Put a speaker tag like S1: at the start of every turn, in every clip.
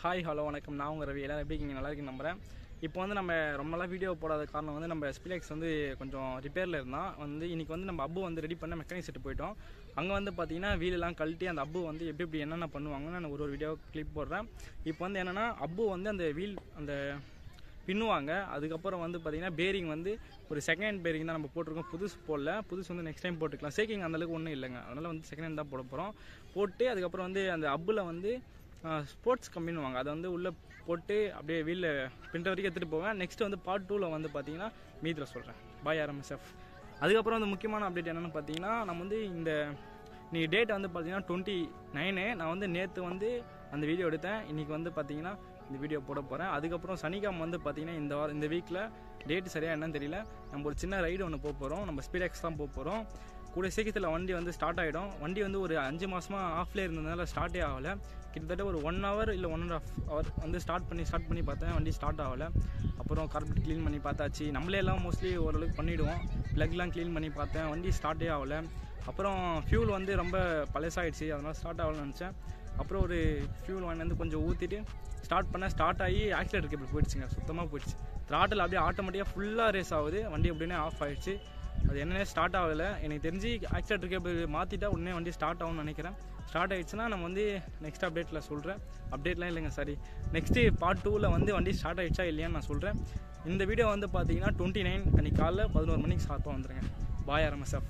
S1: hi hello வணக்கம் நான் உங்கள் ரவி எல்லாரும் எப்படி இருக்கீங்க நல்லா இருக்கீங்க நம்புறேன் இப்போ வந்து நம்ம ரொம்ப நாளாக வீடியோ போடாத காரணம் வந்து நம்ம ஸ்பிலெக்ஸ் வந்து கொஞ்சம் ரிப்பேரில் இருந்தான் வந்து இன்னைக்கு வந்து நம்ம அப்பு வந்து ரெடி பண்ண மெக்கானிக் செட்டு போயிட்டோம் அங்கே வந்து பார்த்தீங்கன்னா வீலெல்லாம் கழட்டி அந்த அப்பு வந்து எப்படி எப்படி என்னென்ன பண்ணுவாங்கன்னு நான் ஒரு ஒரு வீடியோ கிளிப் போடுறேன் இப்போ வந்து என்னென்னா அப்பு வந்து அந்த வீல் அந்த பின்னுவாங்க அதுக்கப்புறம் வந்து பார்த்தீங்கன்னா பேரிங் வந்து ஒரு செகண்ட் ஹேண்ட் பேரிங் தான் நம்ம போட்டிருக்கோம் புதுசு போடல புதுசு வந்து நெக்ஸ்ட் டைம் போட்டுக்கலாம் சேக்கிங் அந்தளவுக்கு ஒன்றும் இல்லைங்க அதனால் வந்து செகண்ட் ஹேண்ட் தான் போட போகிறோம் போட்டு அதுக்கப்புறம் வந்து அந்த அப்பில் வந்து ஸ்போர்ட்ஸ் கம்பின்னுவாங்க அதை வந்து உள்ளே போட்டு அப்படியே வீலில் பின்ன வரைக்கும் எடுத்துகிட்டு போவேன் நெக்ஸ்ட் வந்து பார்ட் டூவில் வந்து பார்த்தீங்கன்னா மீதில் சொல்கிறேன் பாய் ஆர்எம்எஸ்எஃப் அதுக்கப்புறம் வந்து முக்கியமான அப்டேட் என்னென்னு பார்த்தீங்கன்னா நம்ம வந்து இந்த நீ டேட் வந்து பார்த்தீங்கன்னா டுவெண்ட்டி நைனு நான் வந்து நேற்று வந்து அந்த வீடியோ எடுத்தேன் இன்றைக்கி வந்து பார்த்தீங்கன்னா இந்த வீடியோ போட போகிறேன் அதுக்கப்புறம் சனிக்கிழமை வந்து பார்த்தீங்கன்னா இந்த வாரம் இந்த வீக்கில் டேட் சரியாக என்னன்னு தெரியல நம்ம ஒரு சின்ன ரைடு ஒன்று போக போகிறோம் நம்ம ஸ்பீடெக்ஸ் தான் போக போகிறோம் கூட சீக்கிரத்தில் வண்டி வந்து ஸ்டார்ட் ஆகிடும் வண்டி வந்து ஒரு அஞ்சு மாதமாக ஆஃப்லேயே இருந்ததுனால ஸ்டார்ட்டே ஆகலை கிட்டத்தட்ட ஒரு ஒன் ஹவர் இல்லை ஒன் அண்ட் ஆஃப் ஹவர் வந்து ஸ்டார்ட் பண்ணி ஸ்டார்ட் பண்ணி பார்த்தேன் வண்டி ஸ்டார்ட் ஆகலை அப்புறம் கார்பெட் க்ளீன் பண்ணி பார்த்தாச்சு நம்மளே எல்லாம் மோஸ்ட்லி ஓரளவுக்கு பண்ணிவிடுவோம் ப்ளக்லாம் க்ளீன் பண்ணி பார்த்தேன் வண்டி ஸ்டார்ட்டே ஆகலை அப்புறம் ஃபியூல் வந்து ரொம்ப பழசாயிடுச்சு அதனால் ஸ்டார்ட் ஆகலன்னு நினச்சேன் அப்புறம் ஒரு ஃபியூல் வாங்கி வந்து கொஞ்சம் ஊற்றிட்டு ஸ்டார்ட் பண்ண ஸ்டார்ட் ஆகி ஆக்சிலேட்டர் கேபிள் போயிடுச்சுங்க சுத்தமாக போயிடுச்சு த்ராட்டில் அப்படியே ஆட்டோமேட்டிக்காக ஃபுல்லாக ரேஸ் ஆகுது வண்டி அப்படியே ஆஃப் ஆயிடுச்சு அது என்னன்னே ஸ்டார்ட் ஆகலை எனக்கு தெரிஞ்சு ஆக்சிலேட்டர் கேபிள் மாற்றிட்டா உடனே வண்டி ஸ்டார்ட் ஆகும்னு நினைக்கிறேன் ஸ்டார்ட் ஆயிடுச்சுன்னா நம்ம வந்து நெக்ஸ்ட் அப்டேட்டில் சொல்கிறேன் அப்டேட்லாம் இல்லைங்க சாரி நெக்ஸ்ட்டு பார்ட் டூவில் வந்து வண்டி ஸ்டார்ட் ஆயிடுச்சா இல்லையான்னு நான் சொல்கிறேன் இந்த வீடியோ வந்து பார்த்தீங்கன்னா டுவெண்ட்டி நைன் அன்றைக்கி காலைல பதினோரு மணிக்கு ஷார்ப்பாக வந்துருங்க பாய் ஆர்எம்எஸ்எஃப்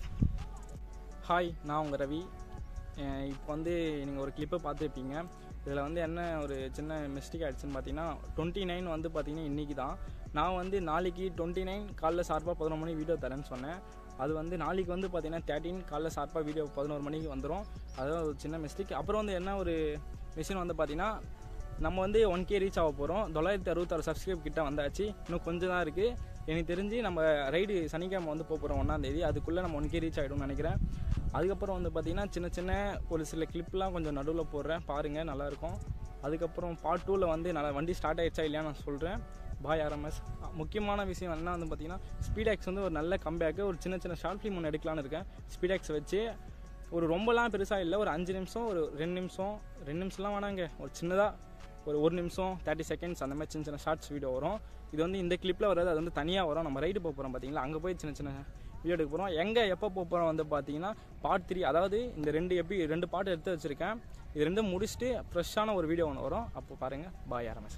S1: ஹாய் நான் உங்கள் ரவி இப்போ வந்து நீங்கள் ஒரு கிளிப்பை பார்த்துருப்பீங்க இதில் வந்து என்ன ஒரு சின்ன மிஸ்டேக் ஆகிடுச்சுன்னு பார்த்தீங்கன்னா டுவெண்ட்டி நைன் வந்து பார்த்தீங்கன்னா இன்றைக்கி தான் நான் வந்து நாளைக்கு டுவெண்ட்டி நைன் காலைல ஷார்ப்பாக பதினொரு மணி வீடியோ தரேன்னு சொன்னேன் அது வந்து நாளைக்கு வந்து பார்த்தீங்கன்னா தேர்ட்டின் காலைல ஷார்ப்பாக வீடியோ பதினோரு மணிக்கு வந்துடும் அதான் ஒரு சின்ன மிஸ்டேக் அப்புறம் வந்து என்ன ஒரு விஷயம் வந்து பார்த்தீங்கன்னா நம்ம வந்து ஒன் கே ரீச் ஆக போகிறோம் தொள்ளாயிரத்தி அறுபத்தாறு சப்ஸ்கிரைப் கிட்ட வந்தாச்சு இன்னும் கொஞ்சம் தான் இருக்குது எனக்கு தெரிஞ்சு நம்ம ரைடு சனிக்கிழமை வந்து போக போகிறோம் ஒன்றாந்தேதி அதுக்குள்ளே நம்ம ஒன் கே ரீச் ஆகிடும்னு நினைக்கிறேன் அதுக்கப்புறம் வந்து பார்த்திங்கன்னா சின்ன சின்ன ஒரு சில கிளிப்லாம் கொஞ்சம் நடுவில் போடுறேன் பாருங்கள் நல்லாயிருக்கும் அதுக்கப்புறம் பார்ட் டூவில் வந்து நல்லா வண்டி ஸ்டார்ட் ஆயிடுச்சா இல்லையா நான் சொல்கிறேன் பாய் ஆர்எம்எஸ் முக்கியமான விஷயம் என்ன வந்து பார்த்தீங்கன்னா ஸ்பீடாக்ஸ் வந்து ஒரு நல்ல கம்பேக்கு ஒரு சின்ன சின்ன ஷார்ட் ஃபிலிம் ஒன்று எடுக்கலான்னு இருக்கேன் ஸ்பீடாக்ஸ் வச்சு ஒரு ரொம்பலாம் பெருசாக இல்லை ஒரு அஞ்சு நிமிஷம் ஒரு ரெண்டு நிமிஷம் ரெண்டு நிமிஷம்லாம் வேணாங்க ஒரு சின்னதாக ஒரு ஒரு நிமிஷம் தேர்ட்டி செகண்ட்ஸ் அந்த மாதிரி சின்ன சின்ன ஷார்ட்ஸ் வீடியோ வரும் இது வந்து இந்த கிளிப்பில் வராது அது வந்து தனியாக வரும் நம்ம ரைடு போக போகிறோம் பார்த்தீங்களா அங்கே போய் சின்ன சின்ன வீடியோ எடுக்க போகிறோம் எங்கே எப்போ போக போகிறோம் வந்து பார்த்தீங்கன்னா பார்ட் த்ரீ அதாவது இந்த ரெண்டு எப்பி ரெண்டு பாட்டு எடுத்து வச்சுருக்கேன் இது ரெண்டும் முடிச்சுட்டு ஃப்ரெஷ்ஷான ஒரு வீடியோ ஒன்று வரும் அப்போ பாருங்கள் பாய் ஆரம்பிச்சு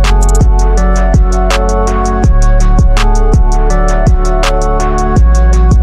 S2: Thank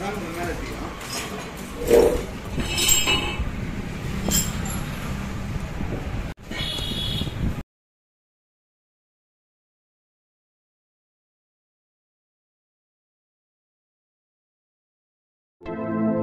S2: Thank